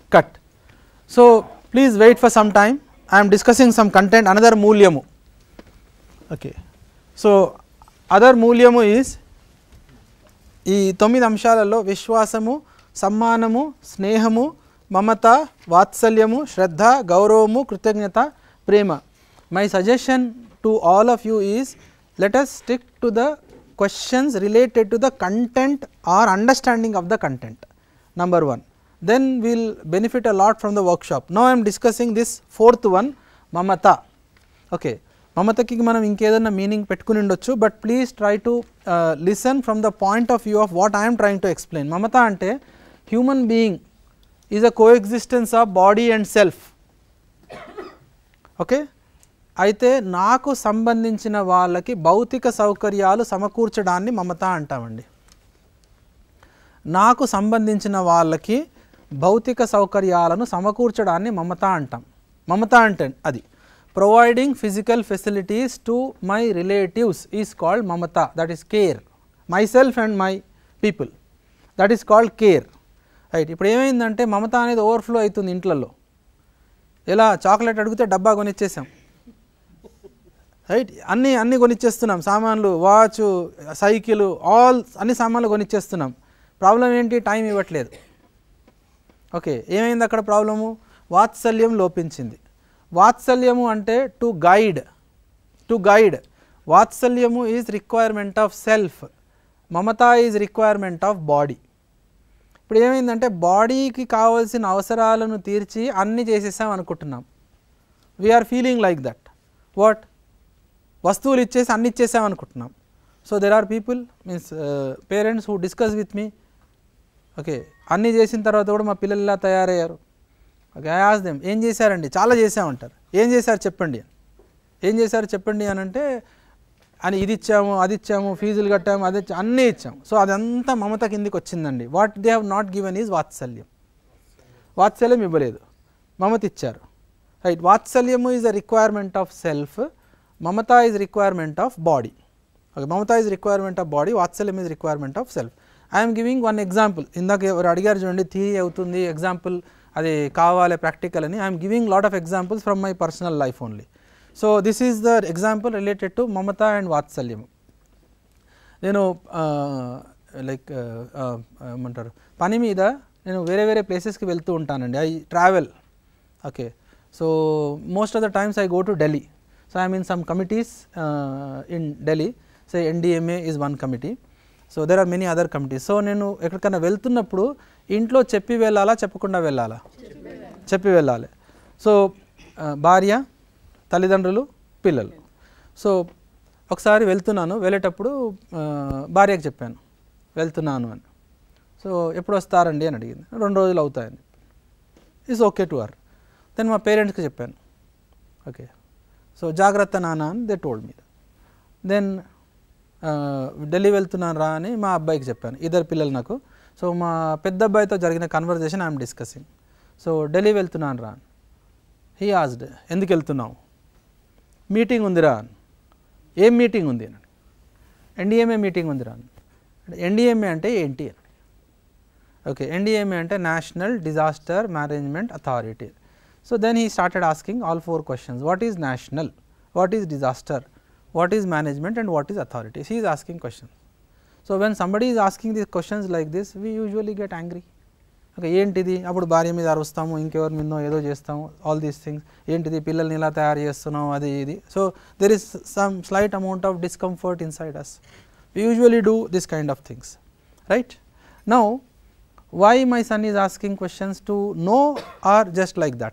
cut. So, please wait for some time. I am discussing some content another మూల్యము okay so other మూల్యము is ఈ తొమ్మిది అంశాలలో విశ్వాసము సమ్మానము స్నేహము మమత వాత్సల్యము శ్రద్ధ గౌరవము కృతజ్ఞత ప్రేమ my suggestion to all of you is let us stick to the questions related to the content or understanding of the content number one then will benefit a lot from the workshop no I'm discussing this fourth one మమత okay మమతకి మనం ఇంకేదన్నా meaning పెట్టుకుని ఉండొచ్చు but please try to listen from the point of view of what I'm trying to explain మమత అంటే human being is a coexistence of body and self okay అయితే నాకు సంబంధించిన వాళ్ళకి భౌతిక సౌకర్యాలు సమకూర్చడాన్ని మమత అంటామండి నాకు సంబంధించిన వాళ్ళకి భౌతిక సౌకర్యాలను సమకూర్చడాన్ని మమత అంటాం మమత అంటే అది providing physical facilities to my relatives is called మమత that is care myself and my people that is called care right ఇప్పుడు ఏమైందంటే మమత అనేది ఓవర్ఫ్లో అవుతుంది ఇంట్లలో ఎలా చాక్లెట్ అడిగితే డబ్బా కొనిచ్చేసాం రైట్ అన్నీ అన్నీ కొనిచ్చేస్తున్నాం సామాన్లు వాచ్ సైకిల్ ఆల్ అన్ని సామాన్లు కొనిచ్చేస్తున్నాం ప్రాబ్లం ఏంటి టైం ఇవ్వట్లేదు ఓకే ఏమైంది అక్కడ ప్రాబ్లము వాత్సల్యం లోపించింది వాత్సల్యము అంటే టు గైడ్ టు గైడ్ వాత్సల్యము ఈజ్ రిక్వైర్మెంట్ ఆఫ్ సెల్ఫ్ మమత ఈజ్ రిక్వైర్మెంట్ ఆఫ్ బాడీ ఇప్పుడు ఏమైందంటే బాడీకి కావాల్సిన అవసరాలను తీర్చి అన్నీ చేసేసాం అనుకుంటున్నాం we are feeling like that what వస్తువులు ఇచ్చేసి అన్ని ఇచ్చేసాం అనుకుంటున్నాం so there are people means parents who discuss with me okay అన్నీ చేసిన తర్వాత కూడా మా పిల్లలు ఇలా తయారయ్యారు ఓకే ఐ ఆస్ దెమ్ ఏం చేశారండి చాలా చేసామంటారు ఏం చేశారు చెప్పండి ఏం చేశారు చెప్పండి అని అంటే అని ఇది ఇచ్చాము అది ఇచ్చాము ఫీజులు కట్టాము అది ఇచ్చాము అన్నీ ఇచ్చాము సో అదంతా మమత కిందికి వచ్చిందండి what they have not given is వాత్సల్యం వాత్సల్యం ఇవ్వలేదు మమత ఇచ్చారు రైట్ వాత్సల్యము is a requirement of self మమత is requirement of body okay మమత ఈజ్ రిక్వైర్మెంట్ ఆఫ్ బాడీ వాత్సల్యం is requirement of self I'm giving one example ఇందాక ఎవరు అడిగారు చూడండి థియరీ అవుతుంది ఎగ్జాంపుల్ అది కావాలి ప్రాక్టికల్ అని I'm giving lot of examples from my personal life only so this is the example related to మమత అండ్ వాత్సల్యం నేను లైక్ ఏమంటారు పని మీద నేను వేరే వేరే ప్లేసెస్కి వెళ్తూ ఉంటానండి I travel okay so most of the times I go to Delhi so I mean some committees in Delhi say NDMA is one committee so there are many other committees so నేను ఎక్కడికైనా వెళ్తున్నప్పుడు ఇంట్లో చెప్పి వెళ్ళాలా చెప్పకుండా వెళ్ళాలా చెప్పి వెళ్ళాలి సో భార్య తల్లిదండ్రులు పిల్లలు సో ఒకసారి వెళ్తున్నాను వెళ్ళేటప్పుడు ఆ, భార్యకు చెప్పాను వెళ్తున్నాను అని సో ఎప్పుడు వస్తారండి అని అడిగింది రెండు రోజులు అవుతాయని is okay to uh then మా పేరెంట్స్కి చెప్పాను ఓకే సో జాగ్రత్త నాన్న అని they told me then Delhi వెళ్తున్నాను రా అని మా అబ్బాయికి చెప్పాను ఇద్దరు పిల్లలు నాకు సో మా పెద్ద అబ్బాయితో జరిగిన conversation I'm discussing so Delhi వెళ్తున్నాను రా హీ ఆజ్డ్ ఎందుకు వెళ్తున్నావు మీటింగ్ ఉందిరా అని ఏం మీటింగ్ ఉంది అని ఎన్డిఎంఏ మీటింగ్ ఉందిరా అని ఎన్డిఎంఏ అంటే ఏంటి అని ఓకే ఎన్డిఎంఏ అంటే national disaster management authority so then he started asking all four questions what is national what is disaster what is management and what is authorities he is asking questions so when somebody is asking these questions like this we usually get angry okay ఏంటిది అప్పుడు భార్య మీద అరుస్తాము ఇంకెవరి మీదనో ఏదో చేస్తాము all these things ఏంటిది పిల్లల్ని ఇలా తయారు చేస్తున్నాం అది ఇది so there is some slight amount of discomfort inside us we usually do this kind of things right now why my son is asking questions to know or just like that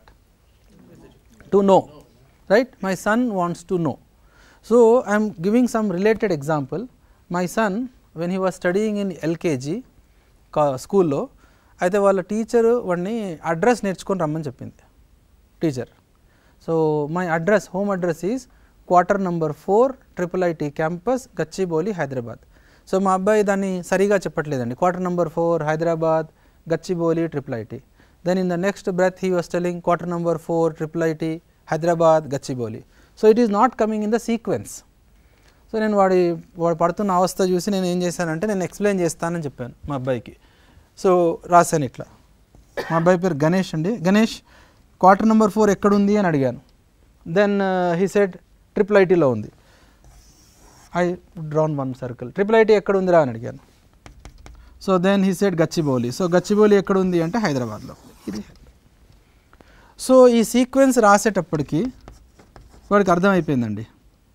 to know right my son wants to know so i am giving some related example my son when he was studying in lkg స్కూల్లో అయితే వాళ్ళ teacher వాడిని address నేర్చుకొని రమ్మని చెప్పింది teacher so my address home address is quarter number four triple IT campus Gachibowli Hyderabad so మా అబ్బాయి దాన్ని సరిగా చెప్పట్లేదండి quarter number four Hyderabad Gachibowli triple IT then in the next breath he was telling quarter number four triple IT Hyderabad Gachibowli so it is not coming in the sequence so నేను వాడి వాడు పడుతున్న అవస్థ చూసి నేను ఏం చేశానంటే నేను ఎక్స్ప్లెయిన్ చేస్తానని చెప్పాను మా అబ్బాయికి సో రాశాను ఇట్లా మా అబ్బాయి పేరు గణేష్ అండి గణేష్ క్వార్టర్ నెంబర్ ఫోర్ ఎక్కడుంది అని అడిగాను దెన్ హీ సెడ్ ట్రిపుల్ ఐటీలో ఉంది I drawn one circle triple IT ఎక్కడ ఉందిరా అని అడిగాను so then he said Gachibowli so Gachibowli ఎక్కడ ఉంది అంటే హైదరాబాద్లో ఇది సో ఈ సీక్వెన్స్ రాసేటప్పటికి వాడికి అర్థమైపోయిందండి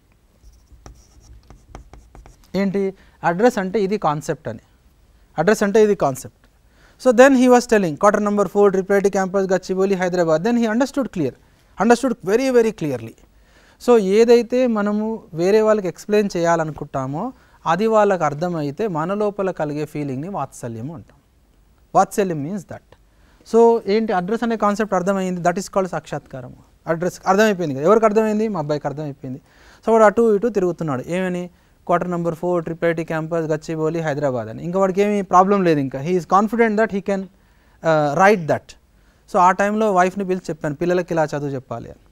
ఏంటి అడ్రస్ అంటే ఇది కాన్సెప్ట్ అని అడ్రస్ అంటే ఇది concept so then he was telling quarter number four triple IT campus Gachibowli Hyderabad then he understood clear understood very very clearly so ఏదైతే మనము వేరే వాళ్ళకి ఎక్స్ప్లెయిన్ చేయాలనుకుంటామో అది వాళ్ళకి అర్థమైతే మన లోపల కలిగే ఫీలింగ్ని వాత్సల్యము అంటాం వాత్సల్యం మీన్స్ దట్ సో ఏంటి అడ్రస్ అనే కాన్సెప్ట్ అర్థమైంది దట్ ఈస్ కాల్డ్ సాక్షాత్కారం అడ్రస్ అర్థమైపోయింది కదా ఎవరికి అర్థమైంది మా అబ్బాయికి అర్థమైపోయింది సో వాడు అటు ఇటు తిరుగుతున్నాడు ఏమని quarter number four triple IT campus Gachibowli Hyderabad అని ఇంకా వాడికి ఏమీ ప్రాబ్లం లేదు ఇంకా he is confident that he can write that so ఆ టైంలో వైఫ్ని పిలిచి చెప్పాను పిల్లలకి ఇలా చదువు చెప్పాలి అని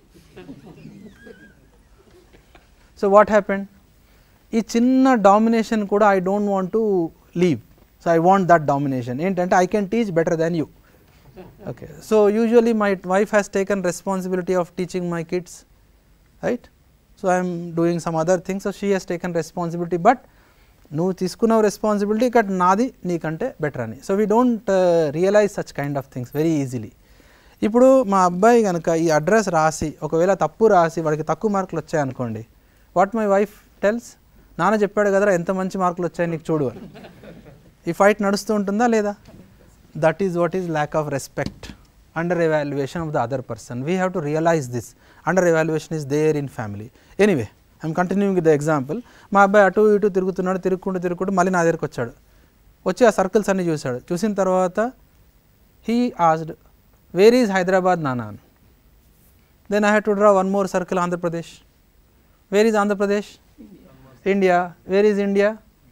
సో వాట్ హ్యాపెండ్ ఈ చిన్న డామినేషన్ కూడా I don't want to leave so I want that domination ఏంటంటే I can teach better than you okay so usually my wife has taken responsibility of teaching my kids right so I'm doing some other things so she has taken responsibility but నువ్వు తీసుకున్నావు responsibility ఇక్కడ నాది నీకంటే better అని so we don't realise such kind of things very easily ఇప్పుడు మా అబ్బాయి కనుక ఈ అడ్రస్ రాసి ఒకవేళ తప్పు రాసి వాడికి తక్కువ మార్కులు వచ్చాయనుకోండి వాట్ మై వైఫ్ టెల్స్ నాన్న చెప్పాడు కదరా ఎంత మంచి మార్కులు వచ్చాయి నీకు చూడు అని ఈ ఫైట్ నడుస్తూ ఉంటుందా లేదా that is what is lack of respect under evaluation of the other person we have to realise this under evaluation is there in family anyway I'm continuing the example మా అబ్బాయి అటు ఇటు తిరుగుతున్నాడు తిరుగుకుంటూ తిరుగుకుంటూ మళ్ళీ నా దగ్గరికి వచ్చాడు వచ్చి ఆ సర్కిల్స్ అన్ని చూశాడు చూసిన తర్వాత he asked where is Hyderabad నానా అని then I had to draw one more circle Andhra Pradesh where is Andhra Pradesh India where is India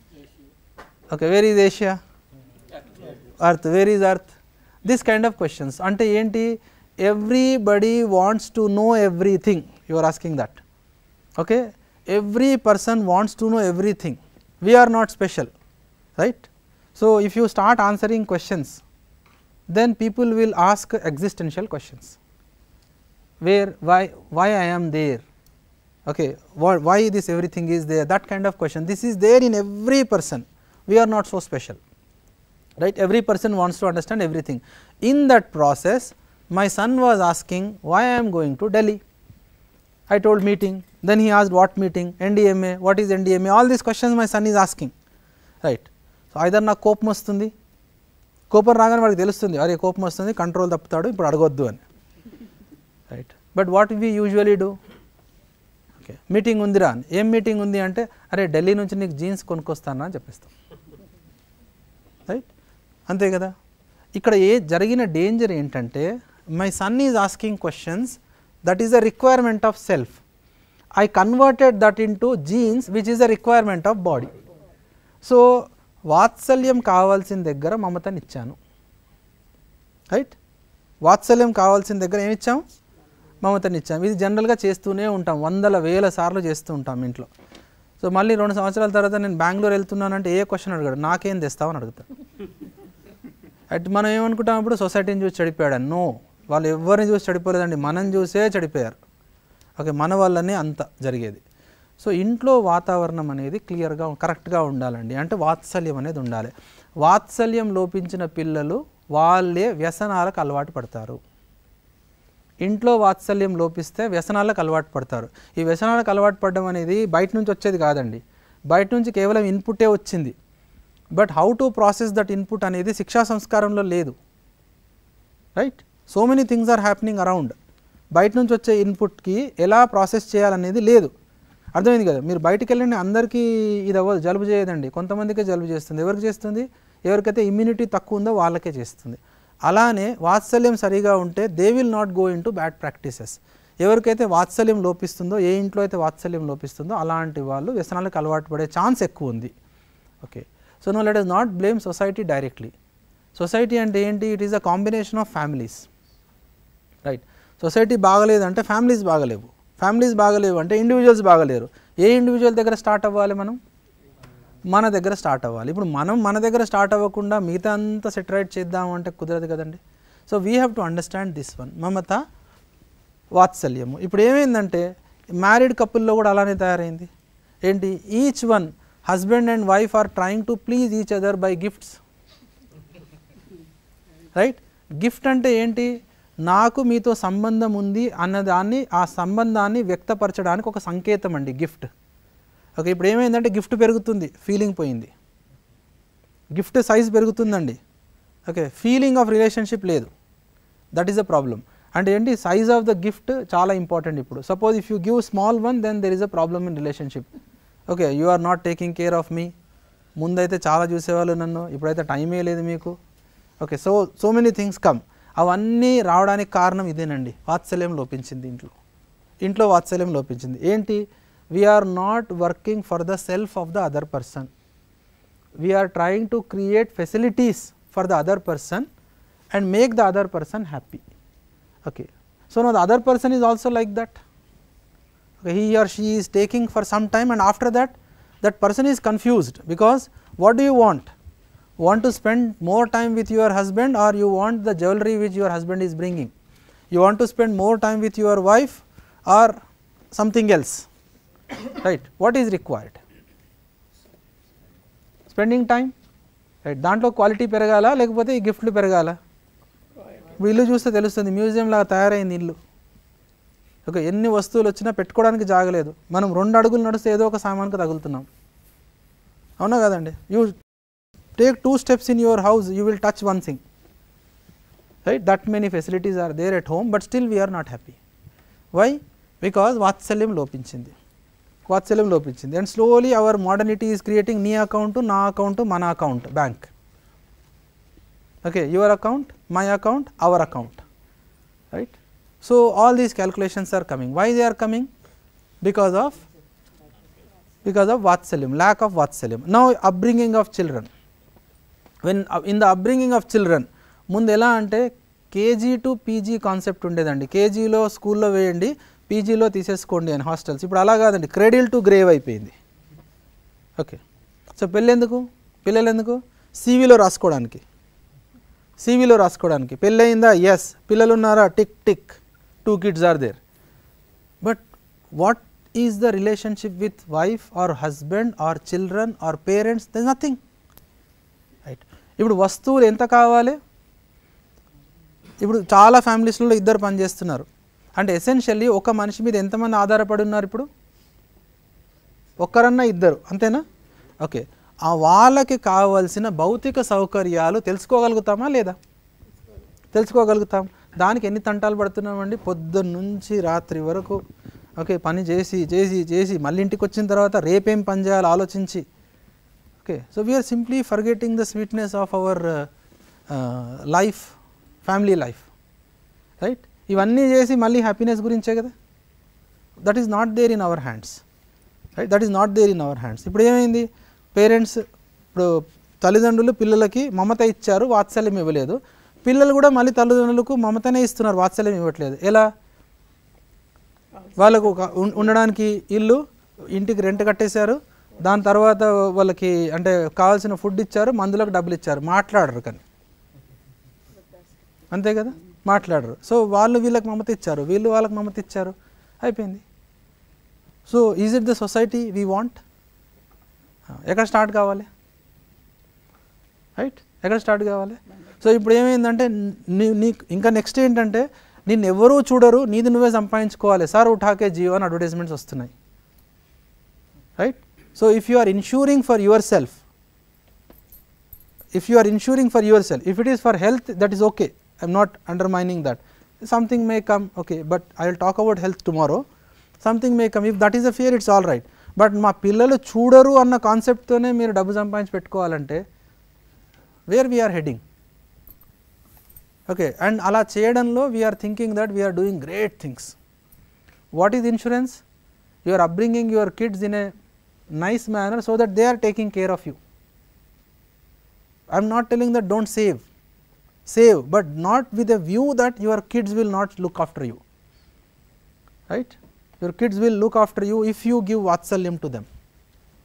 okay where is Asia earth where is earth this kind of questions అంటే ఏంటి everybody wants to know everything you are asking that okay every person wants to know everything we are not special right so if you start answering questions then people will ask existential questions where why why i am there okay why, why this everything is there that kind of question this is there in every person we are not so special right every person wants to understand everything in that process my son was asking why i am going to delhi i told meeting then he asked what meeting ndma what is ndma all these questions my son is asking right so either నాకు కోపం వస్తుంది కోపం రాగానే వాడికి తెలుస్తుంది అరే కోపం వస్తుంది కంట్రోల్ తప్పుతాడు ఇప్పుడు అడగొద్దు అని right but what we usually do okay meeting ఉందిరా అని ఏం మీటింగ్ ఉంది అంటే అరే ఢిల్లీ నుంచి నీకు జీన్స్ కొనుక్కొస్తానా అని చెప్పేస్తాం రైట్ అంతే కదా ఇక్కడ ఏ జరిగిన డేంజర్ ఏంటంటే my son is asking questions that is a requirement of self I converted that into genes which is a requirement of body so వాత్సల్యం కావాల్సిన దగ్గర మమతనిచ్చాను రైట్ వాత్సల్యం కావాల్సిన దగ్గర ఏమి ఇచ్చాం మమతనిచ్చాం ఇది జనరల్గా చేస్తూనే ఉంటాం వందల వేల సార్లు చేస్తూ ఉంటాం ఇంట్లో సో మళ్ళీ రెండు సంవత్సరాల తర్వాత నేను బెంగళూరు వెళ్తున్నానంటే ఏ క్వశ్చన్ అడగాడు నాకేం తెస్తావని అడుగుతాడు అట్ మనం ఏమనుకుంటాం ఇప్పుడు సొసైటీని చూసి చెడిపోయాడు నో వాళ్ళు ఎవరిని చూసి చెడిపోలేదండి మనం చూసే చెడిపోయారు ఓకే మన వల్లనే అంత జరిగేది సో ఇంట్లో వాతావరణం అనేది క్లియర్గా కరెక్ట్గా ఉండాలండి అంటే వాత్సల్యం అనేది ఉండాలి వాత్సల్యం లోపించిన పిల్లలు వాళ్ళే వ్యసనాలకు అలవాటు పడతారు ఇంట్లో వాత్సల్యం లోపిస్తే వ్యసనాలకు అలవాటు పడతారు ఈ వ్యసనాలకు అలవాటు పడడం అనేది బయట నుంచి వచ్చేది కాదండి బయట నుంచి కేవలం ఇన్పుటే వచ్చింది but how to process that input అనేది శిక్షా సంస్కారంలో లేదు right so many things are happening around బయట నుంచి వచ్చే ఇన్పుట్కి ఎలా ప్రాసెస్ చేయాలనేది లేదు అర్థమైంది కదా మీరు బయటికి వెళ్ళండి అందరికీ ఇది అవ్వదు జలుబు చేయదండి కొంతమందికే జలుబు చేస్తుంది ఎవరికి చేస్తుంది ఎవరికైతే ఇమ్యూనిటీ తక్కువ ఉందో వాళ్ళకే చేస్తుంది అలానే వాత్సల్యం సరిగా ఉంటే they will not go into bad practices ఎవరికైతే వాత్సల్యం లోపిస్తుందో ఏ ఇంట్లో అయితే వాత్సల్యం లోపిస్తుందో అలాంటి వాళ్ళు వ్యసనాలకు అలవాటు పడే ఛాన్స్ ఎక్కువ ఉంది okay so no let us not blame society directly society అంటే ఏంటి it is a combination of families right society బాగలేదంటే ఫ్యామిలీస్ బాగలేవు ఫ్యామిలీస్ బాగలేవు అంటే ఇండివిజువల్స్ బాగలేరు ఏ ఇండివిజువల్ దగ్గర స్టార్ట్ అవ్వాలి మనం మన దగ్గర స్టార్ట్ అవ్వాలి ఇప్పుడు మనం మన దగ్గర స్టార్ట్ అవ్వకుండా మిగతా అంతా సెటరేట్ చేద్దాం అంటే కుదరదు కదండి so we have to understand this one మమత వాత్సల్యము ఇప్పుడు ఏమైందంటే మ్యారీడ్ కపుల్లో కూడా అలానే తయారైంది ఏంటి each one husband and wife are trying to please each other by gifts right gift అంటే ఏంటి నాకు మీతో సంబంధం ఉంది అన్నదాన్ని ఆ సంబంధాన్ని వ్యక్తపరచడానికి ఒక సంకేతం అండి గిఫ్ట్ ఓకే ఇప్పుడు ఏమైందంటే గిఫ్ట్ పెరుగుతుంది ఫీలింగ్ పోయింది గిఫ్ట్ సైజ్ పెరుగుతుందండి ఓకే ఫీలింగ్ ఆఫ్ రిలేషన్షిప్ లేదు దట్ ఈస్ ద ప్రాబ్లం అంటే ఏంటి సైజ్ ఆఫ్ ద గిఫ్ట్ చాలా ఇంపార్టెంట్ ఇప్పుడు suppose if you give small one then there is a problem in relationship okay you are not taking care of me ముందైతే చాలా చూసేవాళ్ళు నన్ను ఇప్పుడైతే టైమే లేదు మీకు okay so so many things come అవన్నీ రావడానికి కారణం ఇదేనండి వాత్సల్యం లోపించింది ఇంట్లో ఇంట్లో వాత్సల్యం లోపించింది ఏంటి we're not working for the self of the other person we're trying to create facilities for the other person and make the other person happy okay so now the other person is also like that okay, he or she is taking for some time and after that that person is confused because what do you want want to spend more time with your husband or you want the jewelry which your husband is bringing you want to spend more time with your wife or something else right what is required spending time right దాంట్లో quality పెరగాల లేకపోతే ఈ గిఫ్ట్లు పెరగాల ఇప్పుడు ఇల్లు చూస్తే తెలుస్తుంది museum లాగా తయారైంది ఇల్లు ఓకే ఎన్ని వస్తువులు వచ్చినా పెట్టుకోవడానికి జాగలేదు మనం రెండు అడుగులు నడిస్తే ఏదో ఒక సామాన్కి తగులుతున్నాం అవునా కదండి you take two steps in your house you will touch one thing right that many facilities are there at home but still we're not happy why because వాత్సల్యం లోపించింది వాత్సల్యం లోపించింది and slowly our modernity is creating నీ account నా account మన account bank okay your account my account our account right so all these calculations are coming why they are coming because of because of vatsalyam lack of vatsalyam now upbringing of children when uh, in the upbringing of children ముందు ఎలా అంటే KG to PG concept ఉండేదండి కేజీలో స్కూల్లో వేయండి పీజీలో తీసేసుకోండి అని hostels ఇప్పుడు అలా కాదండి క్రెడిల్ టు గ్రేవ్ అయిపోయింది ఓకే సో పెళ్ళెందుకు పిల్లలు ఎందుకు సీవీలో రాసుకోవడానికి సీవీలో రాసుకోవడానికి పెళ్ళయిందా ఎస్ పిల్లలు ఉన్నారా tick tick two kids are there but what is the relationship with wife or husband or children or parents there nothing right ఇప్పుడు వస్తువులు ఎంత కావాలి ఇప్పుడు చాలా ఫ్యామిలీస్లో ఇద్దరు పనిచేస్తున్నారు అంటే ఎసెన్షియల్లీ ఒక మనిషి మీద ఎంతమంది ఆధారపడి ఉన్నారు ఇప్పుడు ఒక్కరన్నా ఇద్దరు అంతేనా ఓకే ఆ వాళ్ళకి కావాల్సిన భౌతిక సౌకర్యాలు తెలుసుకోగలుగుతామా లేదా తెలుసుకోగలుగుతాం దానికి ఎన్ని తంటాలు పడుతున్నామండి పొద్దున్న నుంచి రాత్రి వరకు ఓకే పని చేసి చేసి చేసి మళ్ళీ ఇంటికి వచ్చిన తర్వాత రేపేం పని చేయాలో ఆలోచించి okay so we're simply forgetting the sweetness of our life family life right ఇవన్నీ చేసి మళ్ళీ హ్యాపీనెస్ గురించే కదా that is not there in our hands right that is not there in our hands ఇప్పుడు ఏమైంది పేరెంట్స్ ఇప్పుడు తల్లిదండ్రులు పిల్లలకి మమత ఇచ్చారు వాత్సల్యం ఇవ్వలేదు పిల్లలు కూడా మళ్ళీ తల్లిదండ్రులకు మమతనే ఇస్తున్నారు వాత్సల్యం ఇవ్వట్లేదు ఎలా వాళ్ళకు ఒక ఉం- ఉండడానికి ఇల్లు ఇంటికి రెంట్ కట్టేశారు దాని తర్వాత వాళ్ళకి అంటే కావాల్సిన ఫుడ్ ఇచ్చారు మందులకు డబ్బులు ఇచ్చారు మాట్లాడరు కానీ అంతే కదా మాట్లాడరు సో వాళ్ళు వీళ్ళకి మమత ఇచ్చారు వీళ్ళు వాళ్ళకి మమత ఇచ్చారు అయిపోయింది so is it the society we want ఎక్కడ స్టార్ట్ కావాలి రైట్ ఎక్కడ స్టార్ట్ కావాలి సో ఇప్పుడు ఏమైందంటే నీ నీకు ఇంకా నెక్స్ట్ ఏంటంటే నిన్ను ఎవరూ చూడరు నీది నువ్వే సంపాదించుకోవాలి సార్ ఉఠాకే జియో అని అడ్వర్టైజ్మెంట్స్ వస్తున్నాయి right so if you are insuring for your self if you are insuring for yourself if it is for health that is okay i am not undermining that something may come okay but i will talk about health tomorrow something may come if that is a fear it's all right but మా పిల్లలు చూడరు అన్న కాన్సెప్ట్తోనే మీరు డబ్బు సంపాదించి పెట్టుకోవాలంటే where we're heading okay and అలా చేయడంలో we're thinking that we're doing great things what is insurance you are upbringing your kids in a nice manner so that they are taking care of you I am not telling that don't save, save, but not with a view that your kids will not look after you. Right? Your kids will look after you if you give vatsalyam to them.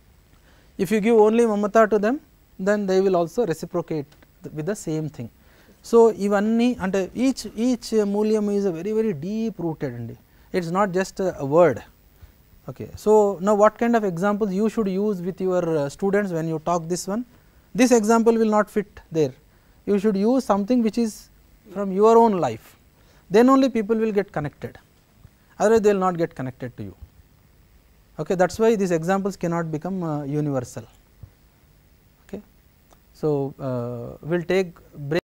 If you give only mamata to them, then they will also reciprocate th- with the same thing. So ఇవన్నీ అంటే each each మూల్యం is a very very deep rooted అండి it's not just a word okay so now what kind of examples you should use with your uh, students when you talk this one this example will not fit there you should use something which is from your own life then only people will get connected otherwise they will not get connected to you okay that's why these examples cannot become uh, universal okay so uh, we'll take break